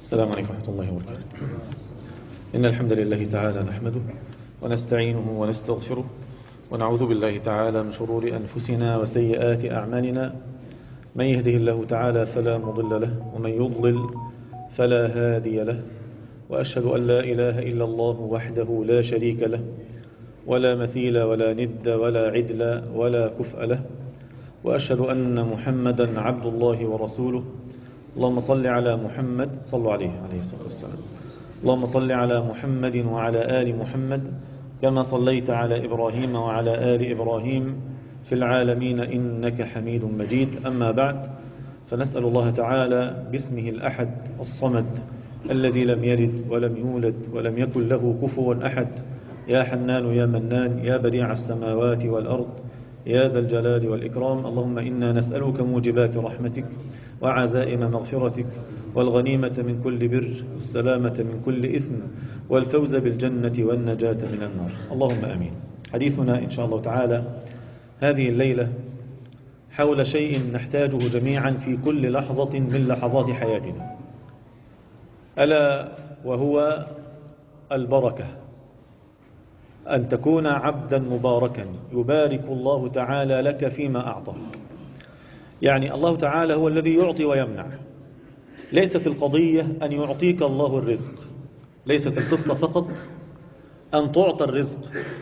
السلام عليكم ورحمة الله وبركاته إن الحمد لله تعالى نحمده ونستعينه ونستغفره ونعوذ بالله تعالى من شرور أنفسنا وسيئات أعمالنا من يهده الله تعالى فلا مضل له ومن يضلل فلا هادي له وأشهد أن لا إله إلا الله وحده لا شريك له ولا مثيل ولا ند ولا عدل ولا كفء له وأشهد أن محمدا عبد الله ورسوله اللهم صل على محمد صلوا عليه عليه الصلاة والسلام اللهم صل على محمد وعلى آل محمد كما صليت على إبراهيم وعلى آل إبراهيم في العالمين إنك حميد مجيد أما بعد فنسأل الله تعالى باسمه الأحد الصمد الذي لم يلد ولم يولد ولم يكن له كفوا أحد يا حنان يا منان يا بديع السماوات والأرض يا ذا الجلال والإكرام اللهم إنا نسألك موجبات رحمتك وعزائم مغفرتك والغنيمة من كل بر والسلامة من كل إثم والفوز بالجنة والنجاة من النار اللهم أمين حديثنا إن شاء الله تعالى هذه الليلة حول شيء نحتاجه جميعا في كل لحظة من لحظات حياتنا ألا وهو البركة أن تكون عبدا مباركا يبارك الله تعالى لك فيما أعطاك يعني الله تعالى هو الذي يعطي ويمنع ليست القضية أن يعطيك الله الرزق ليست القصة فقط أن تعطى الرزق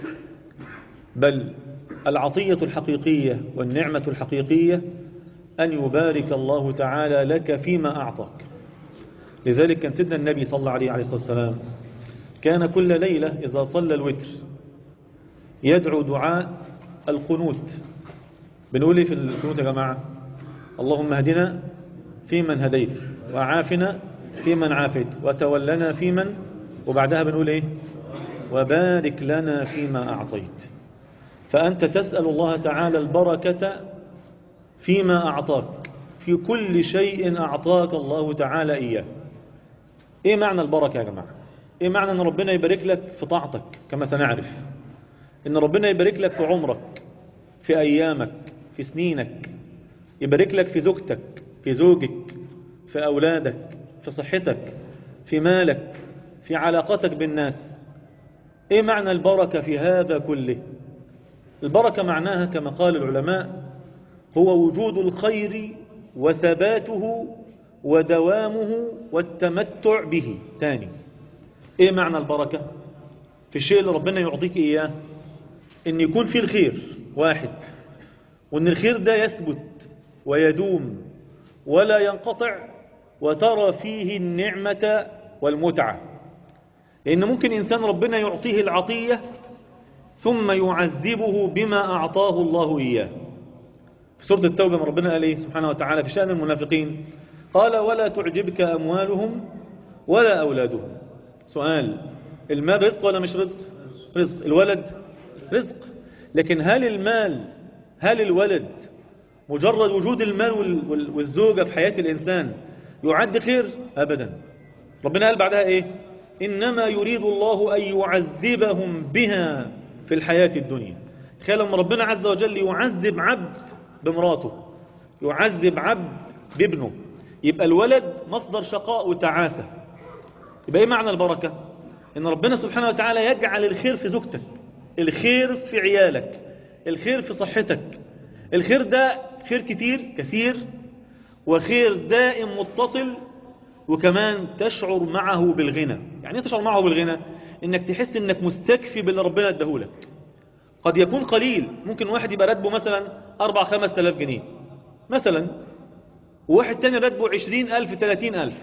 بل العطية الحقيقية والنعمة الحقيقية أن يبارك الله تعالى لك فيما أعطاك لذلك كان سيدنا النبي صلى الله عليه الصلاة والسلام كان كل ليلة إذا صلى الوتر يدعو دعاء القنوت بنقول ايه في القنوت يا جماعة اللهم اهدنا فيمن هديت وعافنا فيمن عافيت وتولنا فيمن وبعدها بنقول ايه وبارك لنا فيما أعطيت فأنت تسأل الله تعالى البركة فيما أعطاك في كل شيء أعطاك الله تعالى إياه إيه معنى البركة يا جماعة إيه معنى أن ربنا يبارك لك في طاعتك كما سنعرف إن ربنا يبارك لك في عمرك في أيامك في سنينك يبارك لك في زوجتك في زوجك في أولادك في صحتك في مالك في علاقتك بالناس إيه معنى البركة في هذا كله البركة معناها كما قال العلماء هو وجود الخير وثباته ودوامه والتمتع به تاني ايه معنى البركة في الشيء اللي ربنا يعطيك اياه ان يكون فيه الخير واحد وان الخير ده يثبت ويدوم ولا ينقطع وترى فيه النعمة والمتعة لان ممكن انسان ربنا يعطيه العطية ثم يعذبه بما اعطاه الله اياه في سورة التوبة من ربنا قال ايه سبحانه وتعالى في شأن المنافقين قال ولا تعجبك أموالهم ولا أولادهم سؤال المال رزق ولا مش رزق رزق الولد رزق لكن هل المال هل الولد مجرد وجود المال والزوجة في حياة الإنسان يعد خير أبدا ربنا قال بعدها إيه إنما يريد الله أن يعذبهم بها في الحياة الدنيا تخيل لما ربنا عز وجل يعذب عبد بمراته يعذب عبد بابنه يبقى الولد مصدر شقاء وتعاسة يبقى ايه معنى البركة ان ربنا سبحانه وتعالى يجعل الخير في زوجتك الخير في عيالك الخير في صحتك الخير ده خير كتير كثير وخير دائم متصل وكمان تشعر معه بالغنى يعني ايه تشعر معه بالغنى انك تحس انك مستكفي باللي ربنا اداهولك قد يكون قليل ممكن واحد يبقى راتبه مثلا أربع خمس تلاف جنيه مثلا وواحد تاني راتبه عشرين ألف تلاتين ألف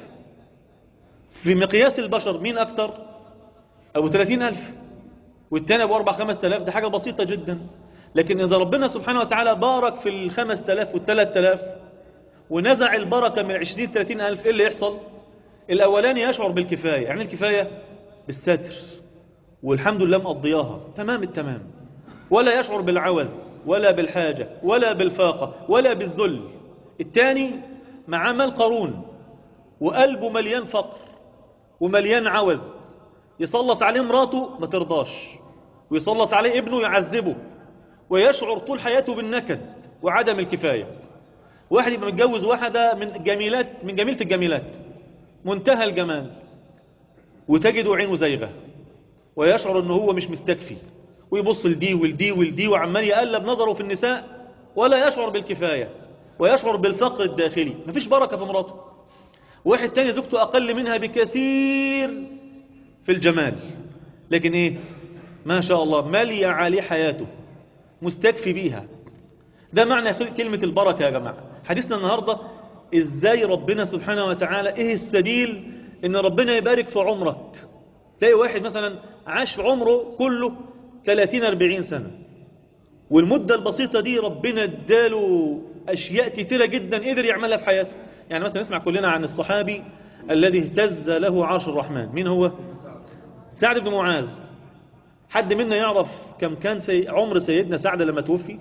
في مقياس البشر مين أكتر أبو تلاتين ألف والتاني أبو أربع خمس تلاف ده حاجة بسيطة جدا لكن إذا ربنا سبحانه وتعالى بارك في الخمس تلاف والتلات تلاف ونزع البركة من عشرين تلاتين ألف إيه اللي يحصل الأولاني يشعر بالكفاية يعني الكفاية بالستر والحمد لله مقضياها تمام التمام ولا يشعر بالعوز ولا بالحاجة ولا بالفاقة ولا بالذل الثاني مع مال قارون وقلبه مليان فقر ومليان عوز يسلط عليه مراته ما ترضاش ويسلط عليه ابنه يعذبه ويشعر طول حياته بالنكد وعدم الكفاية واحد يبقى متجوز واحدة من جميلات من جميلة الجميلات منتهى الجمال وتجد عينه زيغة ويشعر أنه هو مش مستكفي ويبص لدي ولدي ولدي وعمال يقلب نظره في النساء ولا يشعر بالكفاية ويشعر بالفقر الداخلي مفيش بركة في مراته واحد تاني زوجته أقل منها بكثير في الجمال لكن إيه ما شاء الله ملي عليه حياته مستكفي بيها ده معنى كلمة البركة يا جماعة حديثنا النهاردة إزاي ربنا سبحانه وتعالى إيه السبيل إن ربنا يبارك في عمرك تلاقي واحد مثلا عاش في عمره كله 30-40 سنة والمدة البسيطة دي ربنا اداله أشياء كتيرة جدا قدر يعملها في حياته يعني مثلا نسمع كلنا عن الصحابي الذي اهتز له عرش الرحمن مين هو سعد بن معاذ حد منا يعرف كم كان سي... عمر سيدنا سعد لما توفي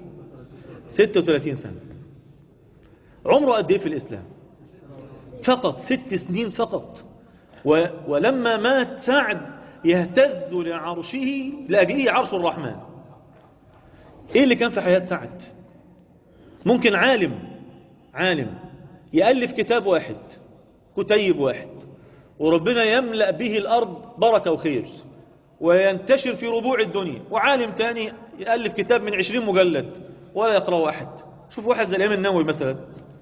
36 سنة عمره قد ايه في الإسلام فقط ست سنين فقط و... ولما مات سعد يهتز لعرشه لأجله عرش الرحمن ايه اللي كان في حياة سعد ممكن عالم عالم يألف كتاب واحد كتيب واحد وربنا يملأ به الأرض بركة وخير وينتشر في ربوع الدنيا وعالم تاني يألف كتاب من عشرين مجلد ولا يقرأ واحد شوف واحد زي الإمام النووي مثلا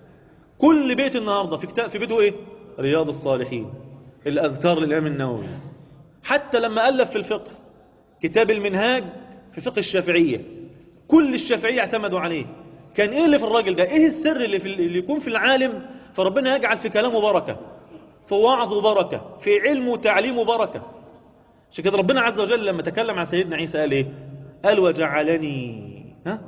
كل بيت النهاردة في كتاب في بيته ايه رياض الصالحين الأذكار للإمام النووي حتى لما ألف في الفقه كتاب المنهاج في فقه الشافعية كل الشافعية اعتمدوا عليه كان ايه اللي في الراجل ده ايه السر اللي, في اللي يكون في العالم فربنا يجعل في كلامه بركة في وعظه بركة في علمه وتعليمه بركة عشان كده ربنا عز وجل لما تكلم عن سيدنا عيسى قال ايه قال وجعلني ها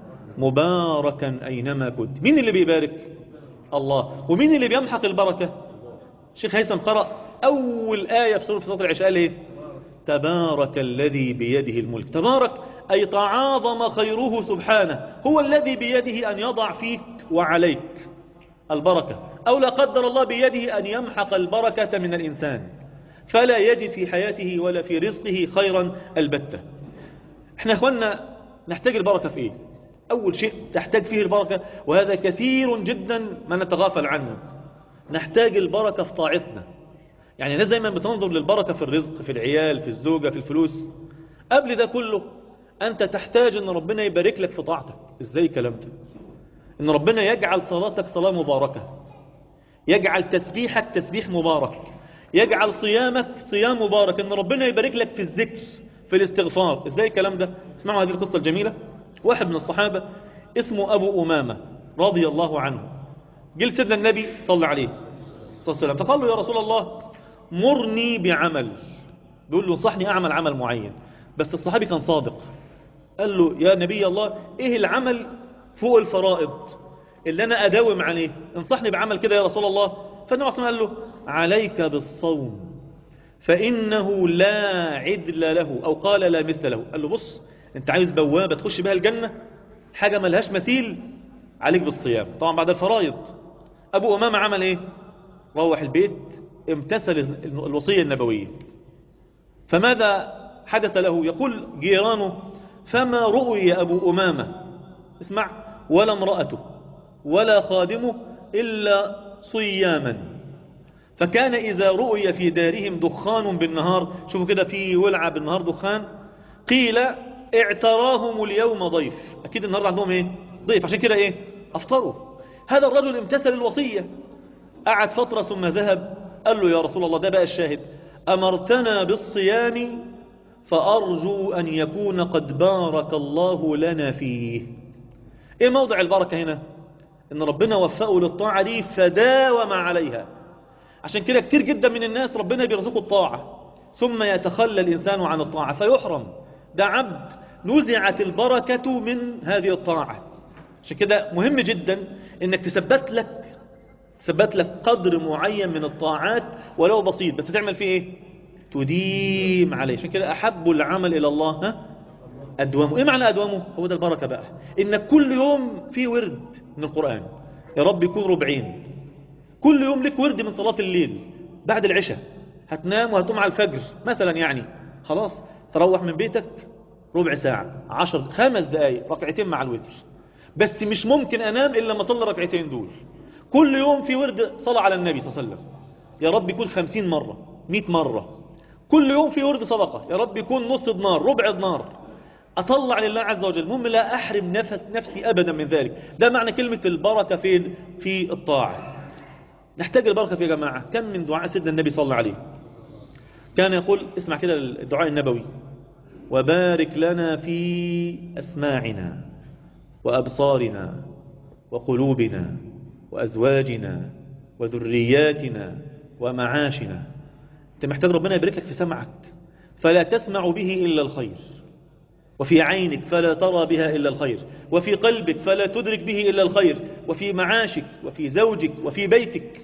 مباركا اينما كنت مين اللي بيبارك الله ومين اللي بيمحق البركة شيخ هيثم قرأ اول آية في سورة صلاة العشاء قال ايه تبارك الذي بيده الملك تبارك أي تعاظم خيره سبحانه هو الذي بيده أن يضع فيك وعليك البركة أو لا قدر الله بيده أن يمحق البركة من الإنسان فلا يجد في حياته ولا في رزقه خيرا البتة احنا اخوانا نحتاج البركة في ايه أول شيء تحتاج فيه البركة وهذا كثير جدا ما نتغافل عنه نحتاج البركة في طاعتنا يعني الناس دايما بتنظر للبركة في الرزق في العيال في الزوجة في الفلوس قبل ده كله أنت تحتاج أن ربنا يبارك لك في طاعتك إزاي الكلام ده أن ربنا يجعل صلاتك صلاة مباركة يجعل تسبيحك تسبيح مبارك يجعل صيامك صيام مبارك أن ربنا يبارك لك في الذكر في الاستغفار إزاي الكلام ده اسمعوا هذه القصة الجميلة واحد من الصحابة اسمه أبو أمامة رضي الله عنه جل سيدنا النبي صلى عليه صلى الله عليه وسلم فقال له يا رسول الله مرني بعمل بيقول له انصحني أعمل عمل معين بس الصحابي كان صادق قال له يا نبي الله ايه العمل فوق الفرائض اللي انا اداوم عليه انصحني بعمل كده يا رسول الله فالنبي صلى قال له عليك بالصوم فانه لا عدل له او قال لا مثل له قال له بص انت عايز بوابه تخش بها الجنه حاجه ملهاش مثيل عليك بالصيام طبعا بعد الفرائض ابو امامه عمل ايه روح البيت امتثل الوصيه النبويه فماذا حدث له يقول جيرانه فما رؤي أبو أمامة اسمع ولا امرأته ولا خادمه إلا صياما فكان إذا رؤي في دارهم دخان بالنهار شوفوا كده في ولعة بالنهار دخان قيل اعتراهم اليوم ضيف أكيد النهاردة عندهم إيه ضيف عشان كده إيه أفطروا هذا الرجل امتثل الوصية قعد فترة ثم ذهب قال له يا رسول الله ده بقى الشاهد أمرتنا بالصيام فأرجو أن يكون قد بارك الله لنا فيه إيه موضع البركة هنا إن ربنا وفقه للطاعة دي فداوم عليها عشان كده كتير جدا من الناس ربنا بيرزقه الطاعة ثم يتخلى الإنسان عن الطاعة فيحرم ده عبد نزعت البركة من هذه الطاعة عشان كده مهم جدا إنك تثبت لك تثبت لك قدر معين من الطاعات ولو بسيط بس تعمل فيه إيه تديم عليه عشان كده أحب العمل إلى الله ها أدوامه إيه معنى أدوامه هو ده البركة بقى إنك كل يوم في ورد من القرآن يا رب يكون ربعين كل يوم لك ورد من صلاة الليل بعد العشاء هتنام وهتقوم على الفجر مثلا يعني خلاص تروح من بيتك ربع ساعة عشر خمس دقايق ركعتين مع الوتر بس مش ممكن أنام إلا ما صلي ركعتين دول كل يوم في ورد صلاة على النبي صلى الله عليه وسلم يا رب يكون خمسين مرة مئة مرة كل يوم في ورد صدقة يا رب يكون نص دينار ربع دينار أطلع لله عز وجل المهم لا أحرم نفس نفسي أبدا من ذلك ده معنى كلمة البركة في في الطاعة نحتاج البركة في يا جماعة كم من دعاء سيدنا النبي صلى الله عليه كان يقول اسمع كده الدعاء النبوي وبارك لنا في أسماعنا وأبصارنا وقلوبنا وأزواجنا وذرياتنا ومعاشنا انت محتاج ربنا يبارك لك في سمعك فلا تسمع به إلا الخير وفي عينك فلا ترى بها إلا الخير وفي قلبك فلا تدرك به إلا الخير وفي معاشك وفي زوجك وفي بيتك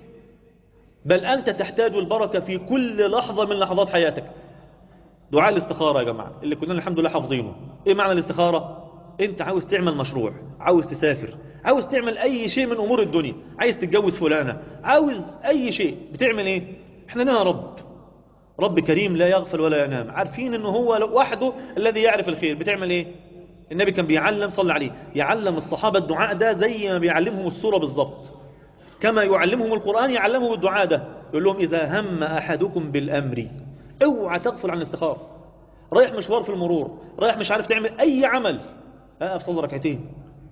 بل أنت تحتاج البركة في كل لحظة من لحظات حياتك دعاء الاستخارة يا جماعة اللي كنا الحمد لله حافظينه ايه معنى الاستخارة انت عاوز تعمل مشروع عاوز تسافر عاوز تعمل اي شيء من امور الدنيا عايز تتجوز فلانة عاوز اي شيء بتعمل ايه احنا لنا رب رب كريم لا يغفل ولا ينام عارفين انه هو وحده الذي يعرف الخير بتعمل ايه النبي كان بيعلم صلى عليه يعلم الصحابة الدعاء ده زي ما بيعلمهم السورة بالضبط كما يعلمهم القرآن يعلمهم الدعاء ده يقول لهم إذا هم أحدكم بالأمر اوعى تغفل عن الاستخارة رايح مشوار في المرور رايح مش عارف تعمل أي عمل أقف صلي ركعتين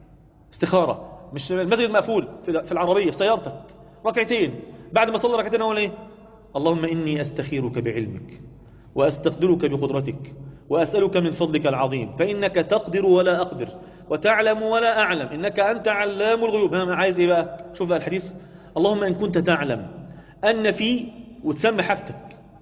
استخارة مش المسجد مقفول في العربية في سيارتك ركعتين بعد ما صلي ركعتين أقول إيه اللهم إني أستخيرك بعلمك وأستقدرك بقدرتك وأسألك من فضلك العظيم فإنك تقدر ولا أقدر وتعلم ولا أعلم إنك أنت علام الغيوب أنا عايز إيه بقى شوف بقى الحديث اللهم إن كنت تعلم أن في وتسمى حاجتك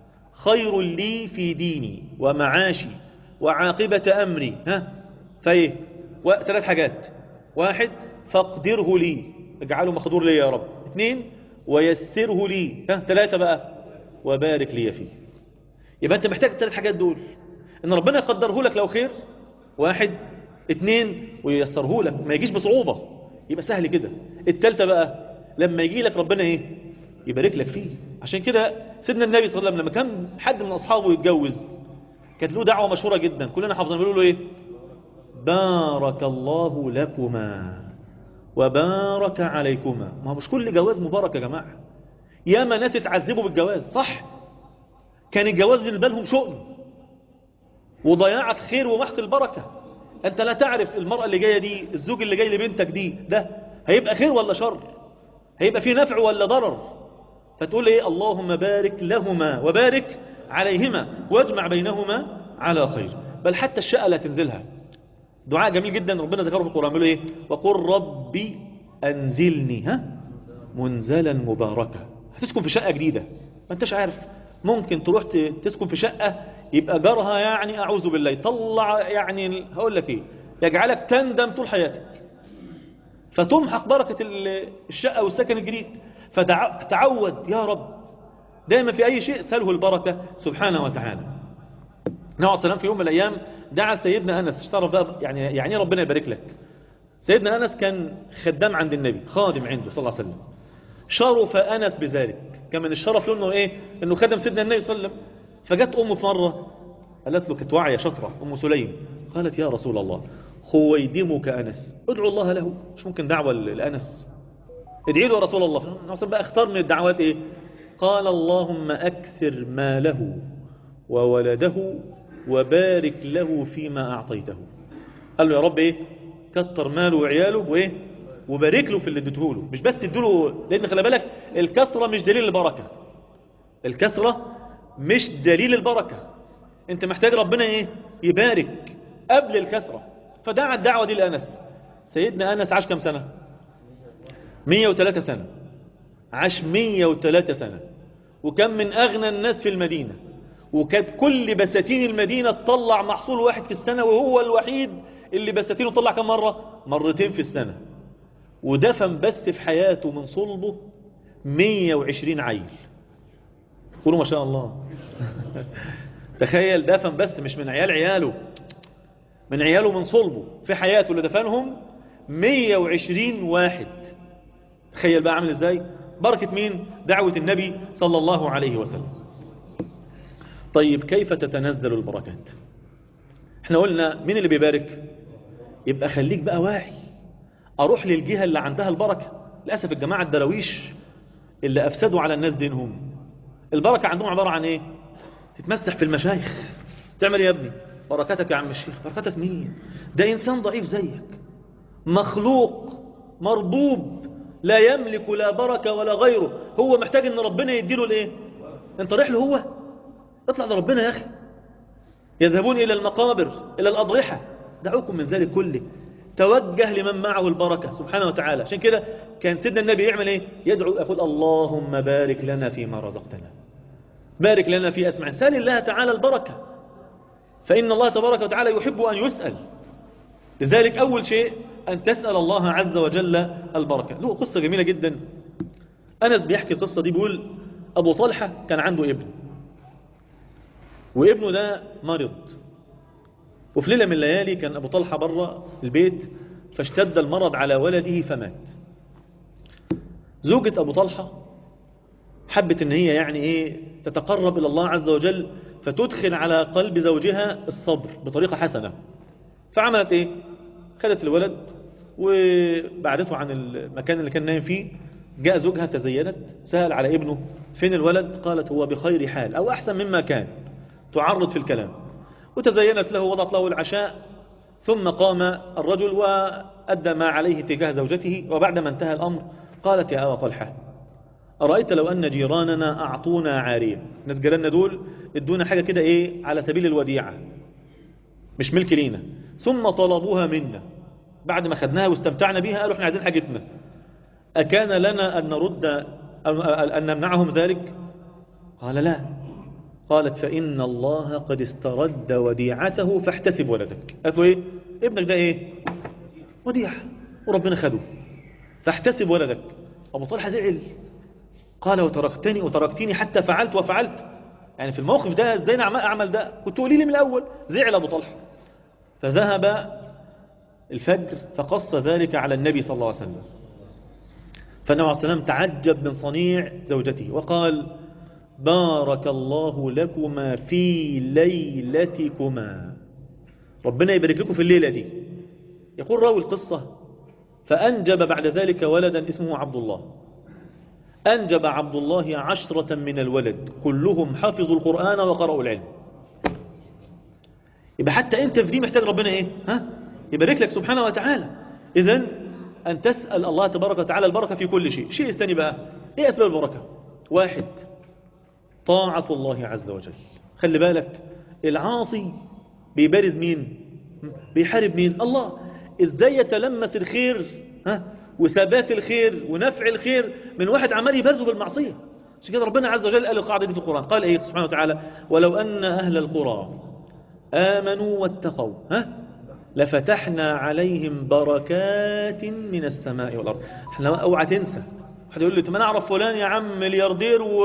خير لي في ديني ومعاشي وعاقبة أمري ها فإيه ثلاث حاجات واحد فاقدره لي اجعله مقدور لي يا رب اثنين ويسره لي ها ثلاثة بقى وبارك لي فيه يبقى أنت محتاج الثلاث حاجات دول إن ربنا يقدره لك لو خير واحد اثنين وييسره لك ما يجيش بصعوبة يبقى سهل كده الثالثة بقى لما يجي لك ربنا ايه يبارك لك فيه عشان كده سيدنا النبي صلى الله عليه وسلم لما كان حد من أصحابه يتجوز كانت له دعوة مشهورة جدا كلنا حافظين بيقولوا له ايه بارك الله لكما وبارك عليكما ما هو مش كل جواز مبارك يا جماعة ياما ناس اتعذبوا بالجواز صح كان الجواز بالنسبه لهم شؤم وضياعة خير ومحق البركة أنت لا تعرف المرأة اللي جاية دي الزوج اللي جاي لبنتك دي ده هيبقى خير ولا شر هيبقى فيه نفع ولا ضرر فتقول ايه اللهم بارك لهما وبارك عليهما واجمع بينهما على خير بل حتى الشقة لا تنزلها دعاء جميل جدا ربنا ذكره في القرآن بيقول ايه وقل ربي أنزلني ها منزلا مباركا هتسكن في شقة جديدة ما انتش عارف ممكن تروح تسكن في شقة يبقى جارها يعني أعوذ بالله يطلع يعني هقول لك ايه يجعلك تندم طول حياتك فتمحق بركة الشقة والسكن الجديد فتعود يا رب دائما في أي شيء سأله البركة سبحانه وتعالى نوع السلام في يوم من الأيام دعا سيدنا أنس اشترف بقى يعني يعني ربنا يبارك لك سيدنا أنس كان خدام عند النبي خادم عنده صلى الله عليه وسلم شرف أنس بذلك كان من الشرف له انه ايه انه خدم سيدنا النبي صلى الله عليه وسلم فجت امه في مره قالت له كانت واعيه شطره ام سليم قالت يا رسول الله خويدمك انس ادعو الله له مش ممكن دعوه لانس ادعي له يا رسول الله فالنبي بقى اختار من الدعوات ايه قال اللهم اكثر ماله وولده وبارك له فيما اعطيته قال له يا رب ايه كتر ماله وعياله وايه وبارك له في اللي اديته له مش بس اديله لان خلي بالك الكسره مش دليل البركه الكسره مش دليل البركه انت محتاج ربنا ايه يبارك قبل الكسره فدعا الدعوه دي لانس سيدنا انس عاش كم سنه 103 سنه عاش 103 سنه وكان من اغنى الناس في المدينه وكانت كل بساتين المدينه تطلع محصول واحد في السنه وهو الوحيد اللي بساتينه طلع كم مره مرتين في السنه ودفن بس في حياته من صلبه 120 عيل قولوا ما شاء الله تخيل دفن بس مش من عيال عياله من عياله من صلبه في حياته اللي دفنهم 120 واحد تخيل بقى عامل ازاي بركة مين دعوة النبي صلى الله عليه وسلم طيب كيف تتنزل البركات احنا قلنا مين اللي بيبارك يبقى خليك بقى واعي اروح للجهة اللي عندها البركة للأسف الجماعة الدرويش اللي أفسدوا على الناس دينهم البركة عندهم عبارة عن ايه تتمسح في المشايخ تعمل ايه يا ابني بركتك يا عم الشيخ بركتك مين ده انسان ضعيف زيك مخلوق مربوب لا يملك لا بركة ولا غيره هو محتاج ان ربنا يديله الايه انت رايح له هو اطلع لربنا يا اخي يذهبون الى المقابر الى الاضرحة دعوكم من ذلك كله توجه لمن معه البركة سبحانه وتعالى عشان كده كان سيدنا النبي يعمل ايه يدعو يقول اللهم بارك لنا فيما رزقتنا بارك لنا في أسمع سال الله تعالى البركة فإن الله تبارك وتعالى يحب أن يسأل لذلك أول شيء أن تسأل الله عز وجل البركة له قصة جميلة جدا أنس بيحكي القصة دي بيقول أبو طلحة كان عنده ابن وابنه ده مرض وفي ليلة من الليالي كان أبو طلحة برا البيت فاشتد المرض على ولده فمات زوجة أبو طلحة حبت ان هي يعني ايه تتقرب الى الله عز وجل فتدخل على قلب زوجها الصبر بطريقة حسنة فعملت ايه خدت الولد وبعدته عن المكان اللي كان نايم فيه جاء زوجها تزينت سأل على ابنه فين الولد قالت هو بخير حال او احسن مما كان تعرض في الكلام وتزينت له وضعت له العشاء ثم قام الرجل وأدى ما عليه تجاه زوجته وبعدما انتهى الأمر قالت يا أبا طلحة أرأيت لو أن جيراننا أعطونا عارية ناس جيراننا دول ادونا حاجة كده إيه على سبيل الوديعة مش ملك لينا ثم طلبوها منا بعد ما خدناها واستمتعنا بيها قالوا احنا عايزين حاجتنا أكان لنا أن نرد أن نمنعهم ذلك قال لا قالت فإن الله قد استرد وديعته فاحتسب ولدك قالت له إيه ابنك ده إيه وديعة وربنا خده فاحتسب ولدك أبو طلحة زعل قال وتركتني وتركتني حتى فعلت وفعلت يعني في الموقف ده ازاي انا اعمل ده كنت قولي لي من الاول زعل ابو طلحه فذهب الفجر فقص ذلك على النبي صلى الله عليه وسلم فالنبي عليه السلام تعجب من صنيع زوجته وقال بارك الله لكما في ليلتكما ربنا يبارك لكم في الليلة دي يقول راوي القصة فأنجب بعد ذلك ولدا اسمه عبد الله أنجب عبد الله عشرة من الولد كلهم حفظوا القرآن وقرأوا العلم يبقى حتى أنت في دي محتاج ربنا إيه ها؟ يبارك لك سبحانه وتعالى إذن أن تسأل الله تبارك وتعالى البركة في كل شيء شيء الثاني بقى إيه أسباب البركة واحد طاعة الله عز وجل خلي بالك العاصي بيبارز مين بيحارب مين الله ازاي يتلمس الخير ها وثبات الخير ونفع الخير من واحد عمال يبرزه بالمعصية عشان كده ربنا عز وجل قال القاعدة دي في القرآن قال ايه سبحانه وتعالى ولو أن أهل القرى آمنوا واتقوا ها لفتحنا عليهم بركات من السماء والأرض احنا اوعى تنسى واحد يقول لي طب انا اعرف فلان يا عم ملياردير و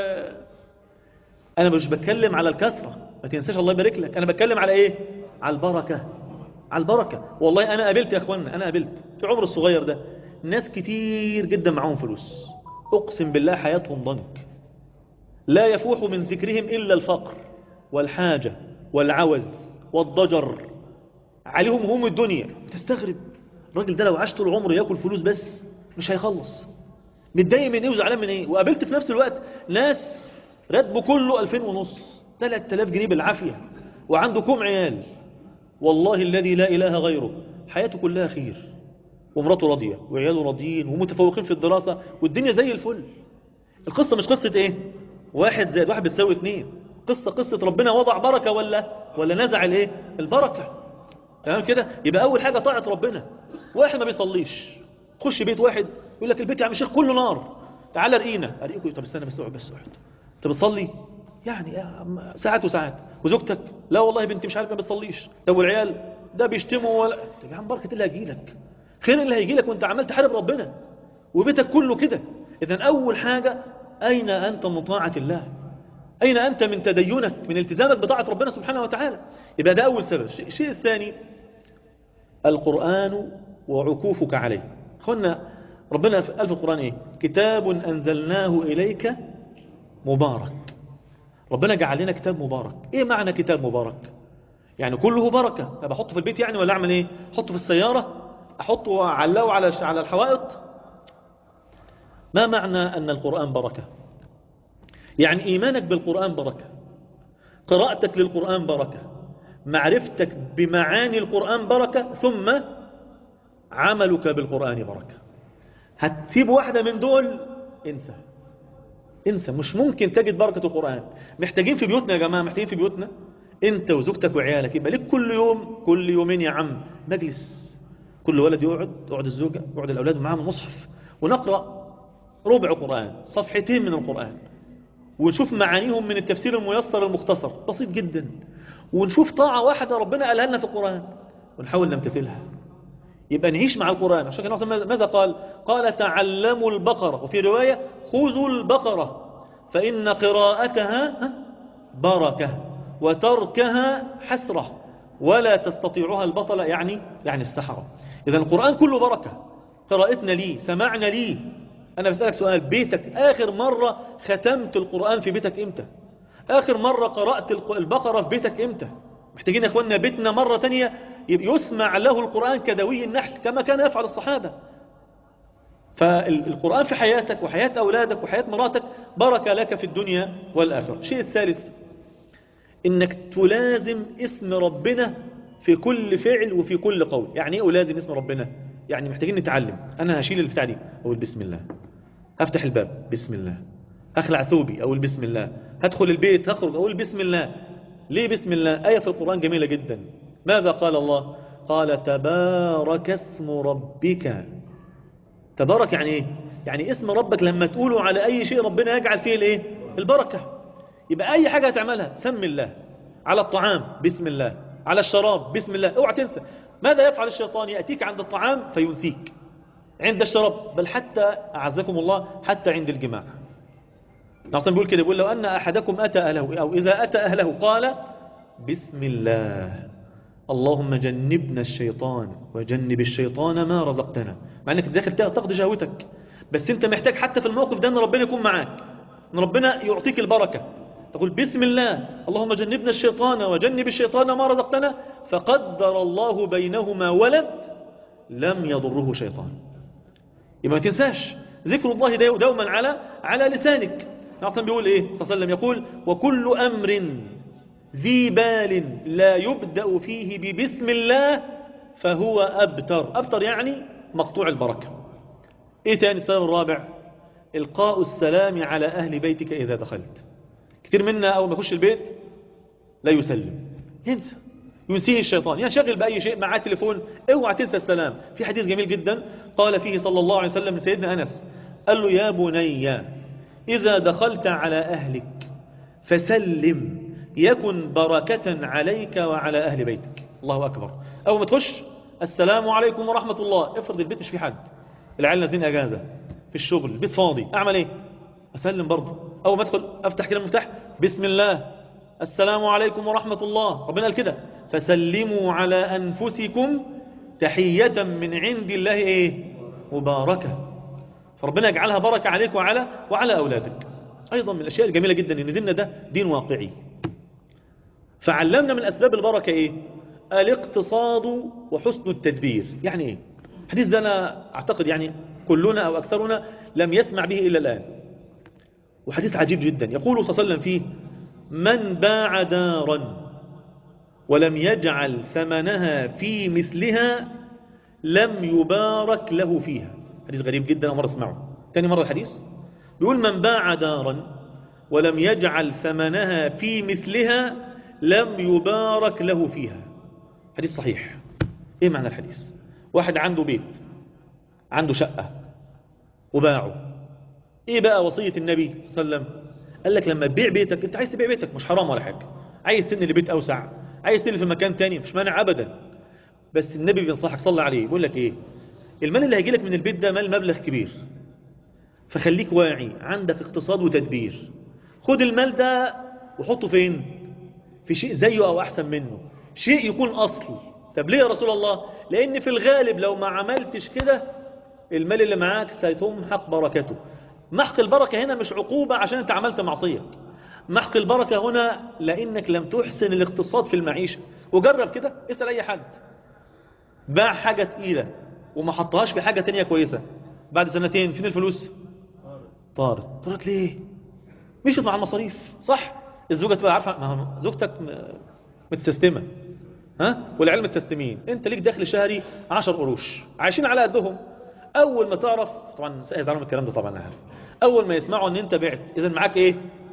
انا مش بتكلم على الكثرة ما تنساش الله يبارك لك انا بتكلم على ايه على البركة على البركة والله انا قابلت يا اخوانا انا قابلت في عمر الصغير ده ناس كتير جدا معاهم فلوس اقسم بالله حياتهم ضنك لا يفوح من ذكرهم الا الفقر والحاجة والعوز والضجر عليهم هم الدنيا تستغرب الراجل ده لو عاش طول عمره ياكل فلوس بس مش هيخلص متضايق من ايه وزعلان من ايه وقابلت في نفس الوقت ناس راتبه كله 2000 ونص 3000 جنيه بالعافيه وعنده كوم عيال والله الذي لا اله غيره حياته كلها خير ومراته راضيه وعياله راضيين ومتفوقين في الدراسه والدنيا زي الفل القصه مش قصه ايه واحد زائد واحد بتساوي اتنين قصه قصه ربنا وضع بركه ولا ولا نزع الايه البركه تمام كده يبقى اول حاجه طاعه ربنا واحد ما بيصليش خش بيت واحد يقول لك البيت يا عم الشيخ كله نار تعالى ارقينا ارقيكم طب استنى بس اقعد بس اقعد انت بتصلي يعني يا عم ساعات وساعات وزوجتك لا والله بنتي مش عارف ما بتصليش طب والعيال ده بيشتموا ولا طب يا عم بركه اللي هيجي لك خير اللي هيجي لك وانت عمال تحارب ربنا وبيتك كله كده اذا اول حاجه اين انت من طاعه الله أين أنت من تدينك من التزامك بطاعة ربنا سبحانه وتعالى يبقى ده أول سبب الشيء الثاني القرآن وعكوفك عليه أخوانا ربنا قال في القرآن إيه كتاب أنزلناه إليك مبارك ربنا جعل لنا كتاب مبارك إيه معنى كتاب مبارك يعني كله بركة طب أحطه في البيت يعني ولا أعمل إيه أحطه في السيارة أحطه وأعلقه على على الحوائط ما معنى أن القرآن بركة يعني إيمانك بالقرآن بركة قراءتك للقرآن بركة معرفتك بمعاني القرآن بركة ثم عملك بالقرآن بركة هتسيب واحدة من دول انسى انسى مش ممكن تجد بركة القرآن محتاجين في بيوتنا يا جماعة محتاجين في بيوتنا انت وزوجتك وعيالك يبقى لك كل يوم كل يومين يا عم مجلس كل ولد يقعد يقعد الزوجة يقعد الأولاد معاهم المصحف ونقرأ ربع قرآن صفحتين من القرآن ونشوف معانيهم من التفسير الميسر المختصر بسيط جدا ونشوف طاعة واحدة ربنا قالها لنا في القرآن ونحاول نمتثلها يبقى نعيش مع القرآن عشان كده ماذا قال قال تعلموا البقرة وفي رواية خذوا البقرة فإن قراءتها بركة وتركها حسرة ولا تستطيعها البطلة يعني يعني السحرة إذا القرآن كله بركة قراءتنا ليه سمعنا ليه أنا بسألك سؤال بيتك آخر مرة ختمت القرآن في بيتك إمتى آخر مرة قرأت البقرة في بيتك إمتى محتاجين يا أخواننا بيتنا مرة تانية يسمع له القرآن كدوي النحل كما كان يفعل الصحابة فالقرآن في حياتك وحياة أولادك وحياة مراتك بركة لك في الدنيا والآخرة الشيء الثالث إنك تلازم اسم ربنا في كل فعل وفي كل قول يعني إيه ألازم اسم ربنا يعني محتاجين نتعلم أنا هشيل البتاع دي أقول بسم الله أفتح الباب بسم الله أخلع ثوبي أقول بسم الله هدخل البيت هخرج أقول بسم الله ليه بسم الله آية في القرآن جميلة جدا ماذا قال الله قال تبارك اسم ربك تبارك يعني ايه يعني اسم ربك لما تقوله على اي شيء ربنا يجعل فيه الايه البركة يبقى اي حاجة هتعملها سم الله على الطعام بسم الله على الشراب بسم الله اوعى تنسى ماذا يفعل الشيطان يأتيك عند الطعام فينسيك عند الشراب بل حتى أعزكم الله حتى عند الجماع نعصم بيقول كده بيقول لو أن أحدكم أتى أهله أو إذا أتى أهله قال بسم الله اللهم جنبنا الشيطان وجنب الشيطان ما رزقتنا مع انك داخل تقضي شهوتك بس انت محتاج حتى في الموقف ده ان ربنا يكون معاك ان ربنا يعطيك البركة تقول بسم الله اللهم جنبنا الشيطان وجنب الشيطان ما رزقتنا فقدر الله بينهما ولد لم يضره شيطان يبقى ما تنساش ذكر الله دوما على على لسانك نعم بيقول ايه صلى الله عليه وسلم يقول وكل امر ذي بال لا يبدأ فيه ببسم الله فهو أبتر أبتر يعني مقطوع البركة إيه تاني السبب الرابع إلقاء السلام على أهل بيتك إذا دخلت كثير منا أول ما يخش البيت لا يسلم ينسى ينسيه الشيطان ينشغل بأي شيء معاه تليفون اوعى تنسى السلام في حديث جميل جدا قال فيه صلى الله عليه وسلم لسيدنا أنس قال له يا بني إذا دخلت على أهلك فسلم يكن بركة عليك وعلى أهل بيتك الله أكبر أول ما تخش السلام عليكم ورحمة الله افرض البيت مش في حد العيال نازلين أجازة في الشغل البيت فاضي أعمل إيه أسلم برضه أول ما أدخل أفتح كده المفتاح بسم الله السلام عليكم ورحمة الله ربنا قال كده فسلموا على أنفسكم تحية من عند الله إيه مباركة فربنا يجعلها بركة عليك وعلى وعلى أولادك أيضا من الأشياء الجميلة جدا إن ديننا ده دين واقعي فعلمنا من أسباب البركة إيه الاقتصاد وحسن التدبير يعني إيه الحديث ده أنا أعتقد يعني كلنا أو أكثرنا لم يسمع به إلا الآن وحديث عجيب جدا يقول صلى الله عليه وسلم فيه من باع دارا ولم يجعل ثمنها في مثلها لم يبارك له فيها حديث غريب جدا مرة اسمعه تاني مرة الحديث بيقول من باع دارا ولم يجعل ثمنها في مثلها لم يبارك له فيها حديث صحيح ايه معنى الحديث واحد عنده بيت عنده شقة وباعه ايه بقى وصية النبي صلى الله عليه وسلم قال لك لما تبيع بيتك انت عايز تبيع بيتك مش حرام ولا حاجة عايز تنقل بيت اوسع عايز تنقل في مكان تاني مش مانع ابدا بس النبي بينصحك صلى عليه بيقول لك ايه المال اللي هيجي لك من البيت ده مال مبلغ كبير فخليك واعي عندك اقتصاد وتدبير خد المال ده وحطه فين في شيء زيه او احسن منه شيء يكون اصلي طب ليه يا رسول الله لان في الغالب لو ما عملتش كده المال اللي معاك سيتمحق بركته محق البركة هنا مش عقوبة عشان انت عملت معصية محق البركة هنا لانك لم تحسن الاقتصاد في المعيشة وجرب كده اسأل اي حد باع حاجة تقيلة وما حطهاش في حاجة تانية كويسة بعد سنتين فين الفلوس طارت طارت ليه مشيت مع المصاريف صح الزوجة تبقى عارفة ما هو زوجتك متسستمة ها والعيال متسستمين انت ليك دخل شهري 10 قروش عايشين على قدهم اول ما تعرف طبعا يزعلوا من الكلام ده طبعا انا عارف اول ما يسمعوا ان انت بعت اذا معاك ايه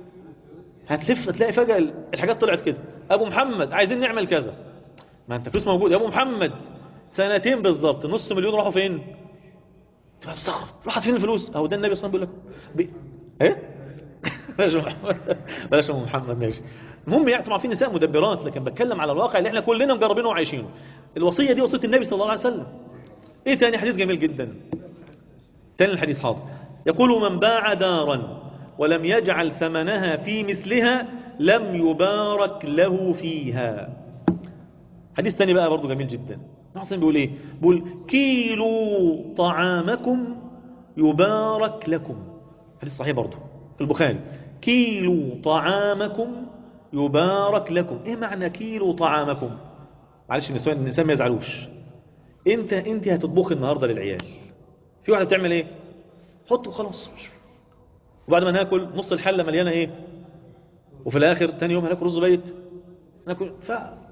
هتلف تلاقي فجأة الحاجات طلعت كده ابو محمد عايزين نعمل كذا ما انت فلوس موجود يا ابو محمد سنتين بالظبط نص مليون راحوا فين تبقى تستغرب راحت فين الفلوس اهو ده النبي صلى الله عليه وسلم بيقول لك بي... ايه بلاش محمد بلاش محمد ماشي المهم يعني طبعا في نساء مدبرات لكن بتكلم على الواقع اللي احنا كلنا مجربينه وعايشينه الوصيه دي وصيه النبي صلى الله عليه وسلم ايه تاني حديث جميل جدا تاني الحديث حاضر يقول من باع دارا ولم يجعل ثمنها في مثلها لم يبارك له فيها حديث تاني بقى برضو جميل جدا نحسن بيقول ايه بيقول كيلو طعامكم يبارك لكم حديث صحيح برضو في البخاري كيلو طعامكم يبارك لكم ايه معنى كيلو طعامكم معلش النساء النساء ما يزعلوش انت انت هتطبخ النهارده للعيال في واحده بتعمل ايه حط وخلاص وبعد ما ناكل نص الحله مليانه ايه وفي الاخر تاني يوم هناكل رز بيت ناكل ف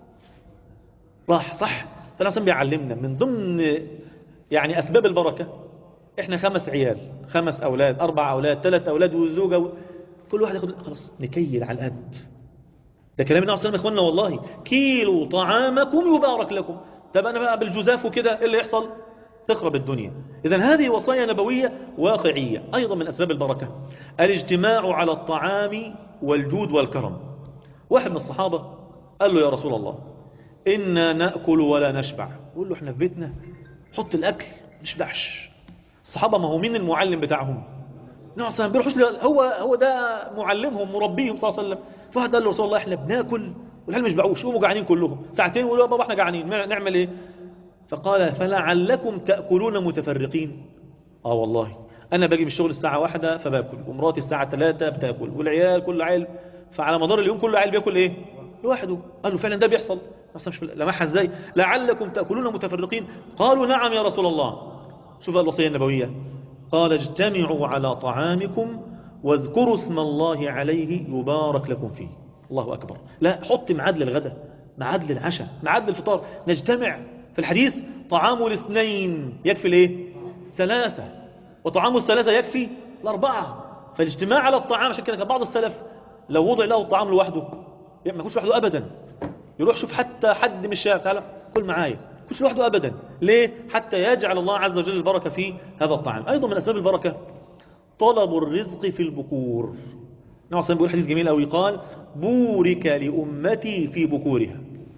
راح صح فالعصام بيعلمنا من ضمن يعني اسباب البركه احنا خمس عيال خمس اولاد اربع اولاد ثلاث اولاد والزوجه و... كل واحد ياخد خلاص نكيل على القد ده كلام النبي صلى الله عليه وسلم يا اخوانا والله كيلو طعامكم يبارك لكم طب انا بقى بالجزاف وكده ايه اللي يحصل تخرب الدنيا اذا هذه وصايا نبويه واقعيه ايضا من اسباب البركه الاجتماع على الطعام والجود والكرم واحد من الصحابه قال له يا رسول الله إنا نأكل ولا نشبع يقول له احنا في بيتنا حط الأكل نشبعش الصحابة ما هو مين المعلم بتاعهم نعم صلى بيروحوش هو هو ده معلمهم مربيهم صلى الله عليه وسلم فواحد قال له رسول الله احنا بناكل والعيال مش بيعوش يقوموا جعانين كلهم ساعتين يقولوا يا بابا احنا جعانين نعمل ايه فقال فلعلكم تأكلون متفرقين اه والله انا باجي من الشغل الساعة واحدة فباكل ومراتي الساعة ثلاثة بتاكل والعيال كل عيل فعلى مدار اليوم كل عيل بياكل ايه لوحده قال له فعلا ده بيحصل اصلا مش لمحها ازاي لعلكم تأكلون متفرقين قالوا نعم يا رسول الله شوف الوصية النبوية قال اجتمعوا على طعامكم واذكروا اسم الله عليه يبارك لكم فيه الله أكبر لا حط ميعاد للغداء ميعاد للعشاء ميعاد للفطار نجتمع في الحديث طعام الاثنين يكفي الايه ثلاثة وطعام الثلاثة يكفي الأربعة فالاجتماع على الطعام عشان كده كان بعض السلف لو وضع له الطعام لوحده ما يكونش لوحده أبدا يروح شوف حتى حد من الشارع تعالى كل معايا كلش لوحده أبدا ليه حتى يجعل الله عز وجل البركة في هذا الطعام أيضا من أسباب البركة طلب الرزق في البكور نعم صلى بيقول حديث جميل أوي قال بورك لأمتي في بكورها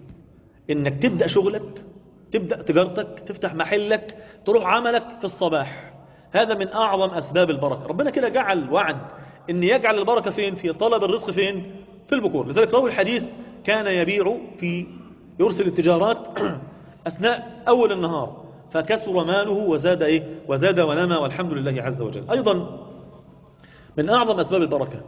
إنك تبدأ شغلك تبدأ تجارتك تفتح محلك تروح عملك في الصباح هذا من أعظم أسباب البركة ربنا كده جعل وعد إن يجعل البركة فين في طلب الرزق فين في البكور لذلك روي الحديث كان يبيع في يرسل التجارات أثناء أول النهار فكثر ماله وزاد إيه وزاد ونمى والحمد لله عز وجل أيضا من أعظم أسباب البركة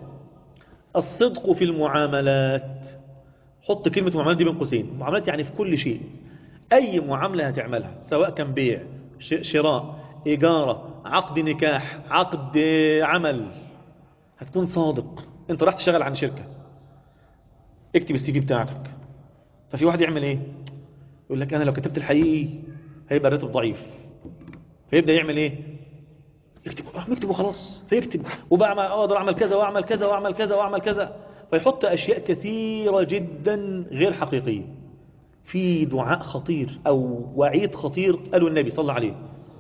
الصدق في المعاملات حط كلمة معاملات دي بين قوسين معاملات يعني في كل شيء أي معاملة هتعملها سواء كان بيع شراء إيجارة عقد نكاح عقد عمل هتكون صادق انت راح تشتغل عن شركة اكتب السي في بتاعتك ففي واحد يعمل ايه يقول لك انا لو كتبت الحقيقي هيبقى الراتب ضعيف فيبدا يعمل ايه يكتب اه يكتب وخلاص فيكتب وبعمل اقدر اعمل كذا واعمل كذا واعمل كذا واعمل كذا فيحط اشياء كثيره جدا غير حقيقيه في دعاء خطير او وعيد خطير قالوا النبي صلى الله عليه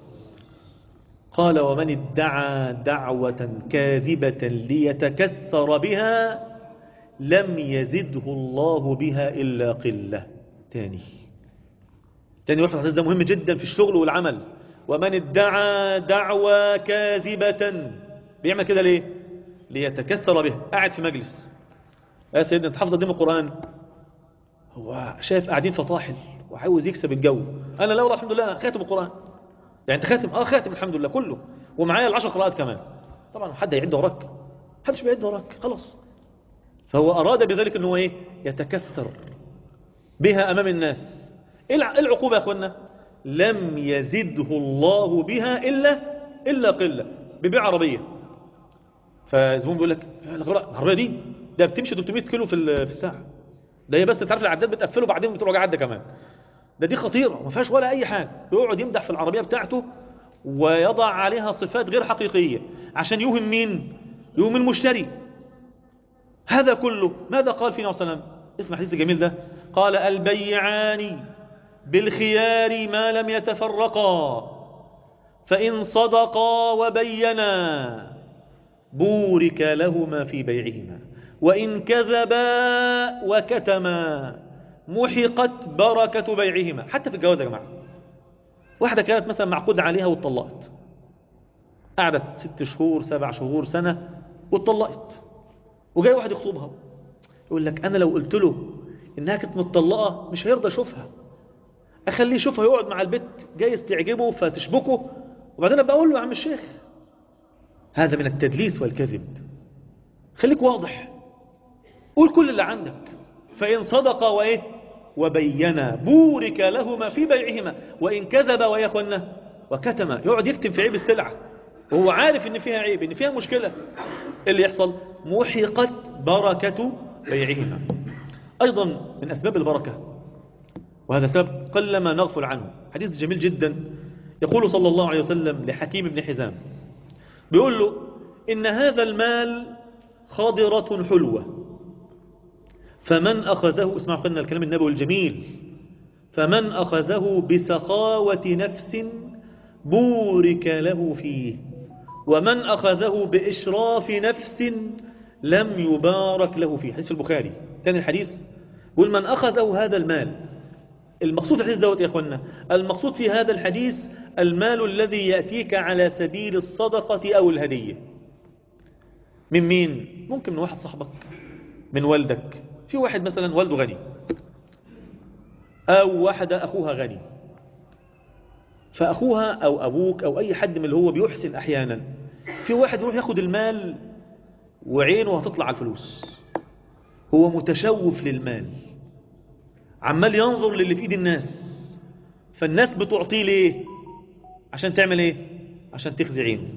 قال ومن ادعى دعوة كاذبة ليتكثر بها لم يزده الله بها إلا قلة تاني تاني واحد ده مهم جدا في الشغل والعمل ومن ادعى دعوة كاذبة بيعمل كده ليه ليتكثر به قاعد في مجلس يا سيدنا انت حافظ قدام القرآن هو شايف قاعدين فطاحل وعاوز يكسب الجو انا لا والله الحمد لله خاتم القرآن يعني انت خاتم اه خاتم الحمد لله كله ومعايا العشر قراءات كمان طبعا حد هيعد وراك محدش بيعد وراك خلاص فهو أراد بذلك أنه إيه يتكثر بها أمام الناس إيه العقوبة يا أخوانا لم يزده الله بها إلا إلا قلة ببيع عربية فالزبون بيقول لك العربيه دي ده بتمشي 300 كيلو في ال- في الساعه ده هي بس انت عارف العداد بتقفله بعدين بتروح عدى كمان ده دي خطيره ما فيهاش ولا اي حاجه يقعد يمدح في العربيه بتاعته ويضع عليها صفات غير حقيقيه عشان يوهم مين يوهم المشتري هذا كله ماذا قال فينا صلى الله عليه وسلم اسمع الحديث الجميل ده قال البيعان بالخيار ما لم يتفرقا فإن صدقا وبينا بورك لهما في بيعهما وإن كذبا وكتما محقت بركة بيعهما حتى في الجواز يا جماعة واحدة كانت مثلا معقود عليها واتطلقت قعدت ست شهور سبع شهور سنة واتطلقت وجاي واحد يخطبها يقول لك أنا لو قلت له إنها كانت متطلقة مش هيرضى يشوفها أخليه يشوفها يقعد مع البيت جايز تعجبه فتشبكه وبعدين أبقى أقول له يا عم الشيخ هذا من التدليس والكذب خليك واضح قول كل اللي عندك فإن صدق وإيه وبينا بورك لهما في بيعهما وإن كذب ويخن وكتم يقعد يكتم في عيب السلعة وهو عارف ان فيها عيب ان فيها مشكلة اللي يحصل محقت بركة بيعهما أيضا من أسباب البركة وهذا سبب قلما نغفل عنه حديث جميل جدا يقول صلى الله عليه وسلم لحكيم بن حزام بيقول له إن هذا المال خضرة حلوة فمن أخذه اسمعوا قلنا الكلام النبوي الجميل فمن أخذه بسخاوة نفس بورك له فيه ومن أخذه بإشراف نفس لم يبارك له فيه حديث البخاري ثاني الحديث يقول من أخذه هذا المال المقصود في الحديث دوت يا أخوانا المقصود في هذا الحديث المال الذي يأتيك على سبيل الصدقة أو الهدية من مين؟ ممكن من واحد صاحبك من والدك في واحد مثلا والده غني أو واحدة أخوها غني فأخوها أو أبوك أو أي حد من اللي هو بيحسن أحيانا في واحد يروح ياخد المال وعينه هتطلع على الفلوس هو متشوف للمال عمال ينظر للي في ايد الناس فالناس بتعطيه ليه عشان تعمل ايه عشان تخزي عينه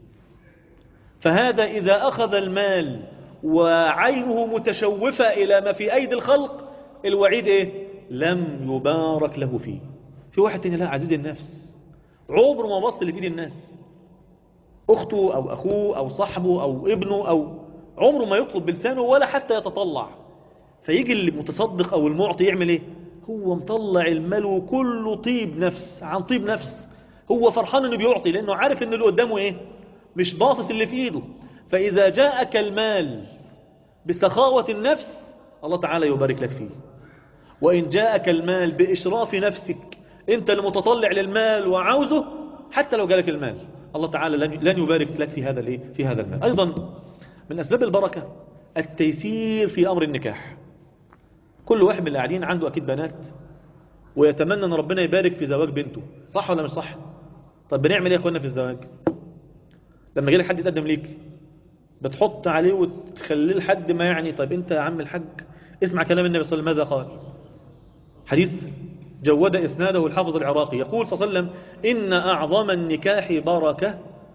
فهذا إذا أخذ المال وعينه متشوفة إلى ما في أيدي الخلق الوعيد إيه لم يبارك له فيه في واحد تاني لا عزيز النفس عمره ما بص اللي في ايد الناس أخته أو أخوه أو صاحبه أو ابنه أو عمره ما يطلب بلسانه ولا حتى يتطلع فيجي المتصدق أو المعطي يعمل إيه هو مطلع المال كله طيب نفس عن طيب نفس هو فرحان انه بيعطي لانه عارف ان اللي قدامه ايه مش باصص اللي في ايده فاذا جاءك المال بسخاوة النفس الله تعالى يبارك لك فيه وان جاءك المال باشراف نفسك انت المتطلع للمال وعاوزه حتى لو جالك المال الله تعالى لن لن يبارك لك في هذا الايه في هذا المال ايضا من اسباب البركة التيسير في امر النكاح كل واحد من اللي قاعدين عنده اكيد بنات ويتمنى ان ربنا يبارك في زواج بنته صح ولا مش صح طب بنعمل ايه يا اخوانا في الزواج لما يجي لك حد يتقدم ليك بتحط عليه وتخليه لحد ما يعني طيب انت يا عم الحاج اسمع كلام النبي صلى الله عليه وسلم ماذا قال حديث جود اسناده الحافظ العراقي يقول صلى الله عليه وسلم ان اعظم النكاح بركه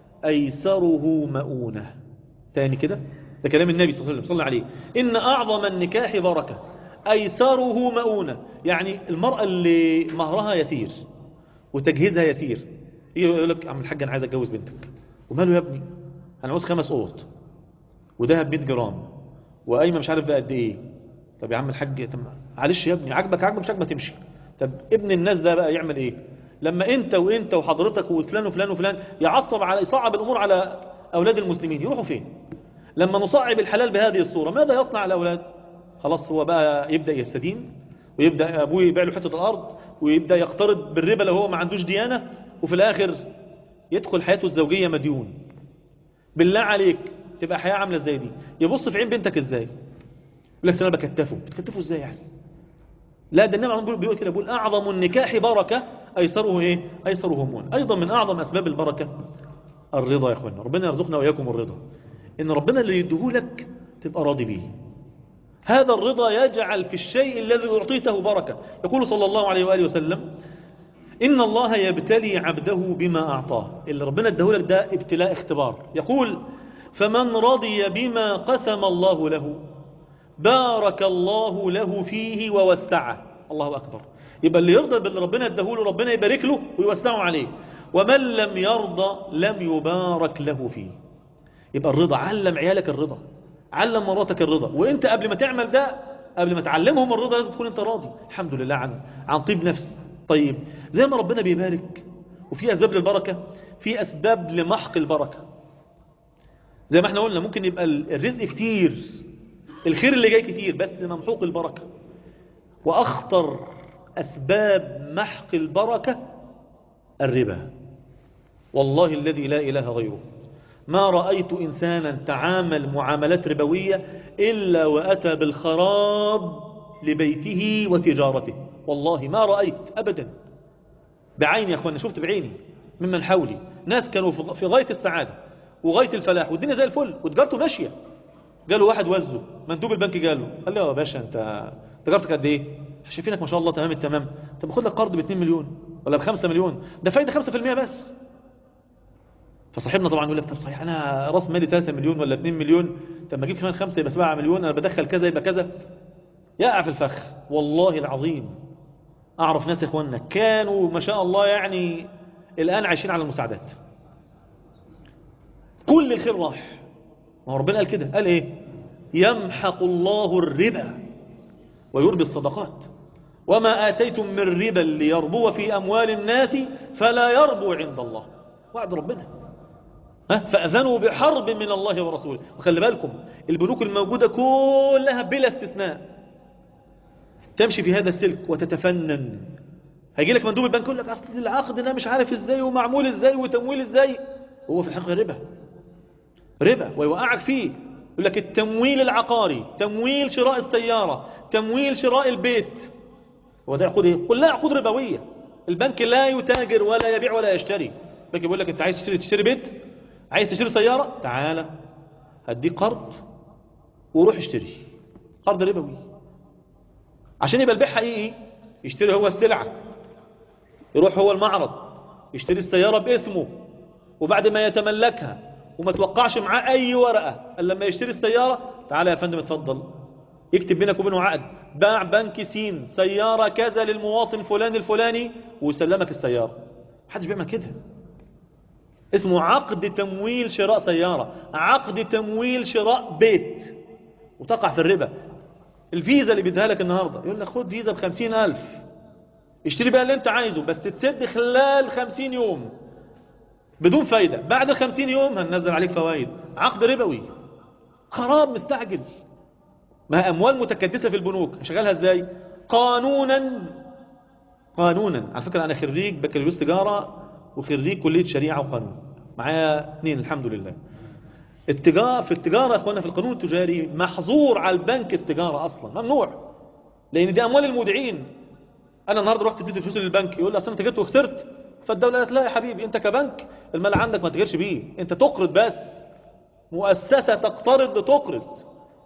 ايسره مؤونه تاني كده ده كلام النبي صلى الله عليه وسلم صلى عليه ان اعظم النكاح بركه ايسره مؤونه يعني المراه اللي مهرها يسير وتجهيزها يسير يجي يقول لك عم الحاج انا عايز اتجوز بنتك وماله يا ابني انا عاوز خمس اوض وذهب 100 جرام وقايمه مش عارف بقى قد ايه طب يا عم الحاج طب معلش يا ابني عاجبك عاجبك مش عاجبك تمشي طب ابن الناس ده بقى يعمل ايه لما انت وانت وحضرتك وفلان وفلان وفلان يعصب على يصعب الامور على اولاد المسلمين يروحوا فين لما نصعب الحلال بهذه الصوره ماذا يصنع الاولاد خلاص هو بقى يبدا يستدين ويبدا ابوه يبيع له حته الارض ويبدا يقترض بالربا لو هو ما عندوش ديانه وفي الاخر يدخل حياته الزوجيه مديون بالله عليك تبقى حياه عامله ازاي دي يبص في عين بنتك ازاي يقول لك انا بكتفه بتكتفه ازاي يعني لا ده النبي بيقول كده بيقول اعظم النكاح بركه ايسره ايه ايسره همون ايضا من اعظم اسباب البركه الرضا يا اخوانا ربنا يرزقنا واياكم الرضا ان ربنا اللي يديهولك تبقى راضي بيه هذا الرضا يجعل في الشيء الذي أعطيته بركة يقول صلى الله عليه وآله وسلم إن الله يبتلي عبده بما أعطاه اللي ربنا ادهولك ده ابتلاء اختبار يقول فمن رضي بما قسم الله له بارك الله له فيه ووسعه الله أكبر يبقى اللي يرضى باللي ربنا اداهوله ربنا يبارك له ويوسعه عليه ومن لم يرضى لم يبارك له فيه يبقى الرضا علم عيالك الرضا علم مراتك الرضا وانت قبل ما تعمل ده قبل ما تعلمهم الرضا لازم تكون انت راضي الحمد لله عن عن طيب نفس طيب زي ما ربنا بيبارك وفي اسباب للبركه في اسباب لمحق البركه زي ما احنا قلنا ممكن يبقى الرزق كتير الخير اللي جاي كتير بس ممحوق البركه واخطر اسباب محق البركه الربا والله الذي لا اله غيره ما رأيت إنسانا تعامل معاملات ربوية إلا وأتى بالخراب لبيته وتجارته والله ما رأيت أبدا بعيني يا أخوانا شفت بعيني ممن حولي ناس كانوا في غاية السعادة وغاية الفلاح والدنيا زي الفل وتجارته ماشية قالوا واحد وزه مندوب البنك قال له قال له يا باشا انت تجارتك قد ايه شايفينك ما شاء الله تمام التمام طب خد لك قرض ب 2 مليون ولا ب 5 مليون ده فايده 5% بس فصاحبنا طبعا يقول لك طب صحيح انا راس مالي 3 مليون ولا 2 مليون طب ما اجيب كمان 5 يبقى 7 مليون انا بدخل كذا يبقى كذا يقع في الفخ والله العظيم اعرف ناس اخواننا كانوا ما شاء الله يعني الان عايشين على المساعدات كل الخير راح ما هو ربنا قال كده قال ايه يمحق الله الربا ويربي الصدقات وما آتيتم من ربا ليربو في أموال الناس فلا يربو عند الله وعد ربنا ها فأذنوا بحرب من الله ورسوله وخلي بالكم البنوك الموجودة كلها بلا استثناء تمشي في هذا السلك وتتفنن هيجي لك مندوب البنك يقول لك اصل العقد ده مش عارف ازاي ومعمول ازاي وتمويل ازاي هو في الحقيقه ربا ربا ويوقعك فيه يقول لك التمويل العقاري تمويل شراء السيارة تمويل شراء البيت هو ده عقود ايه كلها عقود ربويه البنك لا يتاجر ولا يبيع ولا يشتري البنك بيقول لك انت عايز تشتري تشتري بيت عايز تشتري سيارة تعالى هديك قرض وروح اشتري قرض ربوي عشان يبقى البيع حقيقي يشتري هو السلعة يروح هو المعرض يشتري السيارة باسمه وبعد ما يتملكها وما توقعش معاه اي ورقة الا لما يشتري السيارة تعالى يا فندم اتفضل يكتب بينك وبينه عقد باع بنك سين سيارة كذا للمواطن فلان الفلاني ويسلمك السيارة محدش بيعمل كده اسمه عقد تمويل شراء سيارة عقد تمويل شراء بيت وتقع في الربا الفيزا اللي بيديها لك النهاردة يقول لك خد فيزا بخمسين ألف اشتري بقى اللي انت عايزه بس تسد خلال خمسين يوم بدون فايدة بعد الخمسين يوم هننزل عليك فوائد عقد ربوي خراب مستعجل ما أموال متكدسة في البنوك شغالها ازاي قانونا قانونا على فكرة أنا خريج بكالوريوس تجارة وخريج كلية شريعة وقانون معايا اثنين الحمد لله التجارة في التجارة يا اخوانا في القانون التجاري محظور على البنك التجارة اصلا ممنوع لان دي اموال المودعين انا النهارده رحت اديت الفلوس للبنك يقول لي اصل انت جبت وخسرت فالدوله قالت لا يا حبيبي انت كبنك المال عندك ما تغيرش بيه انت تقرض بس مؤسسه تقترض لتقرض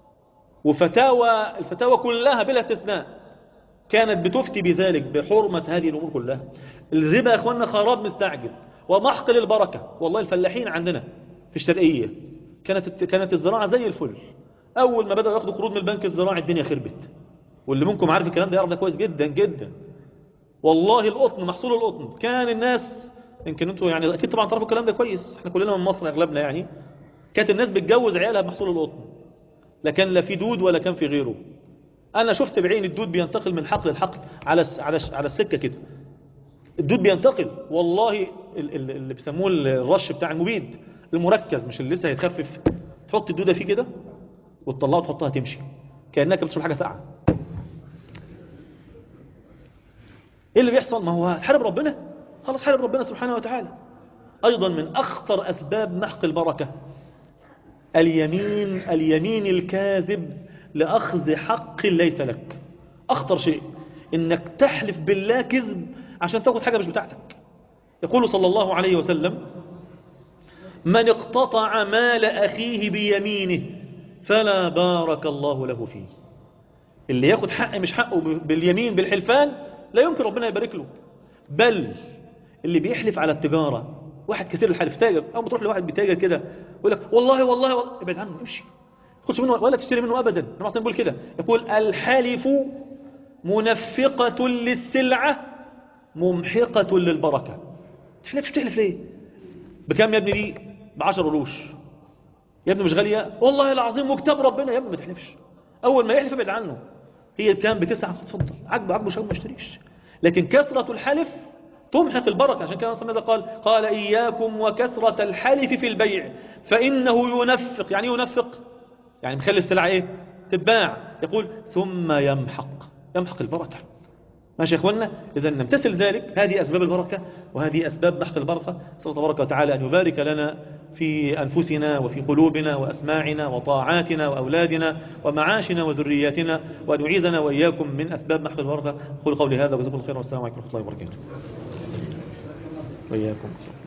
وفتاوى الفتاوى كلها بلا استثناء كانت بتفتي بذلك بحرمة هذه الأمور كلها الربا يا أخوانا خراب مستعجل ومحق للبركة والله الفلاحين عندنا في الشرقية كانت كانت الزراعة زي الفل أول ما بدأوا ياخدوا قروض من البنك الزراعي الدنيا خربت واللي منكم عارف الكلام ده يعرف ده كويس جدا جدا والله القطن محصول القطن كان الناس يمكن انتوا يعني اكيد طبعا تعرفوا الكلام ده كويس احنا كلنا من مصر اغلبنا يعني كانت الناس بتجوز عيالها بمحصول القطن لا كان لا في دود ولا كان في غيره انا شفت بعين الدود بينتقل من حقل لحقل على على على السكه كده الدود بينتقل والله اللي بيسموه الرش بتاع المبيد المركز مش اللي لسه هيتخفف تحط الدوده فيه كده وتطلعها وتحطها تمشي كانك بتشرب حاجه ساقعه ايه اللي بيحصل ما هو حارب ربنا خلاص حارب ربنا سبحانه وتعالى ايضا من اخطر اسباب محق البركه اليمين اليمين الكاذب لأخذ حق ليس لك أخطر شيء إنك تحلف بالله كذب عشان تاخذ حاجة مش بتاعتك يقول صلى الله عليه وسلم من اقتطع مال أخيه بيمينه فلا بارك الله له فيه اللي ياخد حق مش حقه باليمين بالحلفان لا يمكن ربنا يبارك له بل اللي بيحلف على التجارة واحد كثير الحلف تاجر أو بتروح لواحد بتاجر كده يقول لك والله والله والله ابعد عنه امشي تخش منه ولا تشتري منه أبدا النبي عليه بيقول كده يقول الحلف منفقة للسلعة ممحقة للبركة تحلفش تحلف ليه بكام يا ابني دي بعشر قروش يا ابني مش غالية والله العظيم وكتاب ربنا يا ابني ما تحلفش أول ما يحلف ابعد عنه هي بكام بتسعة اتفضل عجبه عجبه شو ما اشتريش لكن كثرة الحلف تمحق البركة عشان كده ماذا قال قال إياكم وكثرة الحلف في البيع فإنه ينفق يعني ينفق يعني مخلي السلعة إيه تتباع يقول ثم يمحق يمحق البركة ماشي يا إخواننا إذا نمتثل ذلك هذه أسباب البركة وهذه أسباب محق البركة صلى الله تبارك وتعالى أن يبارك لنا في أنفسنا وفي قلوبنا وأسماعنا وطاعاتنا وأولادنا ومعاشنا وذرياتنا وأن يعيذنا وإياكم من أسباب محق البركة قول قولي هذا وجزاكم الله خيرا والسلام عليكم ورحمة الله وبركاته وإياكم